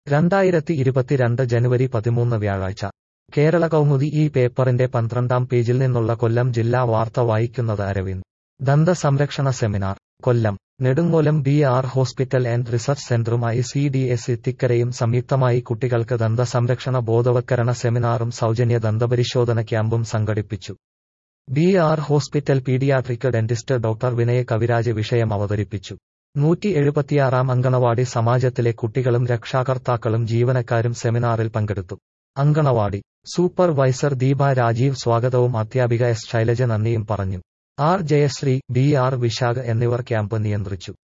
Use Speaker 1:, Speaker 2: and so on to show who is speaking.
Speaker 1: രണ്ടായിരത്തി ഇരുപത്തിരണ്ട് ജനുവരി പതിമൂന്ന് വ്യാഴാഴ്ച കേരള കൗമുദി ഈ പേപ്പറിന്റെ പന്ത്രണ്ടാം പേജിൽ നിന്നുള്ള കൊല്ലം ജില്ലാ വാർത്ത വായിക്കുന്നത് അരവിന്ദ് ദന്ത സംരക്ഷണ seminar Kollam Nedungolam B R hospital and research സെന്ററുമായി സി ഡി എസ് ഇത്തിക്കരയും സംയുക്തമായി കുട്ടികൾക്ക് ദന്ത സംരക്ഷണ ബോധവൽക്കരണ സെമിനാറും സൗജന്യ ദന്തപരിശോധന ക്യാമ്പും സംഘടിപ്പിച്ചു B R hospital paediatric dentist doctor Vinaya Kaviraj വിഷയം അവതരിപ്പിച്ചു നൂറ്റി എഴുപത്തിയാറാം അങ്കണവാടി സമാജത്തിലെ കുട്ടികളും രക്ഷാകർത്താക്കളും ജീവനക്കാരും സെമിനാറിൽ പങ്കെടുത്തു അങ്കണവാടി സൂപ്പർവൈസർ ദീപ രാജീവ് സ്വാഗതവും അധ്യാപിക എസ് ശൈലജ നന്ദിയും പറഞ്ഞു R Jayashree B R Vishakh എന്നിവർ ക്യാമ്പ് നിയന്ത്രിച്ചു